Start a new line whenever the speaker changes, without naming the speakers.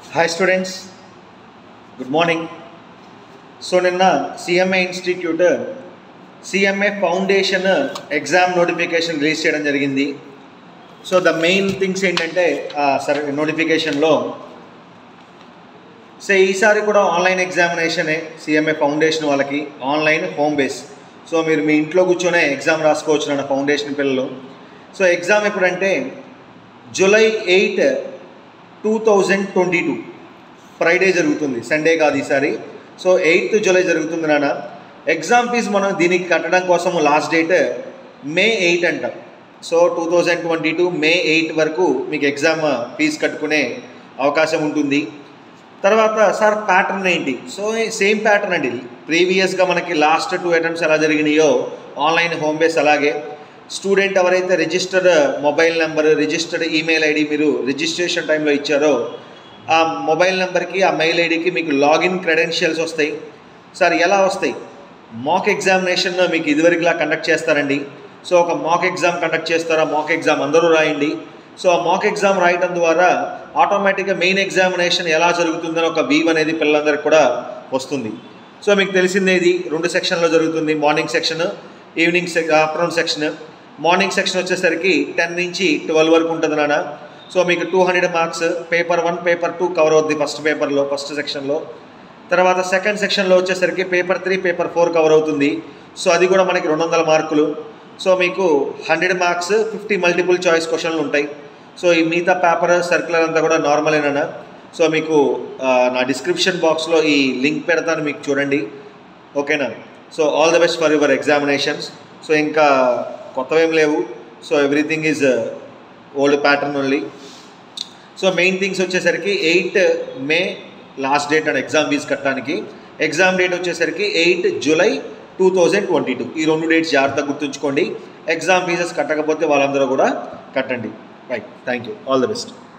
hi students good morning so నిన్న CMA institute CMA foundation exam notification release చేయడం జరిగింది so the main things ఏంటంటే సరే నోటిఫికేషన్లో సో ఈసారి కూడా ఆన్లైన్ ఎగ్జామినేషనే సిఎంఏ ఫౌండేషన్ వాళ్ళకి ఆన్లైన్ హోమ్ బేస్ సో మీరు మీ ఇంట్లో కూర్చొనే ఎగ్జామ్ రాసుకోవచ్చు నాన్న ఫౌండేషన్ పిల్లలు సో ఎగ్జామ్ ఎప్పుడంటే July eight two thousand twenty two Friday జరుగుతుంది సండే కాదు ఈసారి సో ఎయిత్ జూలై జరుగుతుంది నాన్న ఎగ్జామ్ ఫీజు మనం దీనికి కట్టడం కోసం లాస్ట్ డేట్ మే ఎయిట్ అంట so two thousand twenty two May eight వరకు మీకు ఎగ్జామ్ ఫీజు కట్టుకునే అవకాశం ఉంటుంది తర్వాత సార్ ప్యాటర్న్ ఏంటి సో సేమ్ ప్యాటర్న్ అండి ప్రీవియస్గా మనకి లాస్ట్ టూ అటెంప్ట్స్ ఎలా జరిగినాయో ఆన్లైన్ హోమ్ బేస్ అలాగే స్టూడెంట్ ఎవరైతే registered mobile number registered email ID మీరు రిజిస్ట్రేషన్ టైంలో ఇచ్చారో ఆ మొబైల్ నెంబర్కి ఆ మెయిల్ ఐడికి మీకు లాగిన్ క్రెడెన్షియల్స్ వస్తాయి సార్ ఎలా వస్తాయి మాక్ ఎగ్జామినేషన్ మీకు ఇదివరకులా కండక్ట్ చేస్తారండి సో ఒక మాక్ ఎగ్జామ్ కండక్ట్ చేస్తారా మాక్ ఎగ్జామ్ అందరూ రాయండి సో ఆ మాక్ ఎగ్జామ్ రాయటం ద్వారా ఆటోమేటిక్గా మెయిన్ ఎగ్జామినేషన్ ఎలా జరుగుతుందని ఒక వీవ్ అనేది పిల్లలందరికీ కూడా వస్తుంది సో మీకు తెలిసిందే ఇది రెండు సెక్షన్లో జరుగుతుంది morning section evening sec afternoon section morning section వచ్చేసరికి టెన్ నుంచి ట్వెల్వ్ వరకు ఉంటుంది నాన్న సో మీకు two hundred marks paper one paper two cover అవుద్ది ఫస్ట్ పేపర్లో ఫస్ట్ సెక్షన్లో తర్వాత సెకండ్ సెక్షన్లో వచ్చేసరికి paper three paper four cover అవుతుంది సో అది కూడా మనకి రెండు వందల మార్కులు సో మీకు hundred marks fifty multiple choice క్వశ్చన్లు ఉంటాయి సో ఈ మిగతా పేపర్ సర్క్యులర్ అంతా కూడా నార్మలేనా సో మీకు ఆ, నా డిస్క్రిప్షన్ బాక్స్లో ఈ లింక్ పెడతాను మీకు చూడండి ఓకేనా so all the best for your examinations so ఇంకా కొత్తవేం లేవు so everything is old pattern only so main things వచ్చేసరికి eight May last date and exam fee కట్టడానికి ఎగ్జామ్ డేట్ వచ్చేసరికి eight July two thousand twenty two ఈ రెండు dates జాగ్రత్తగా గుర్తుంచుకోండి ఎగ్జామ్ ఫీజెస్ కట్టకపోతే వాళ్ళందరూ కూడా కట్టండి right thank you all the best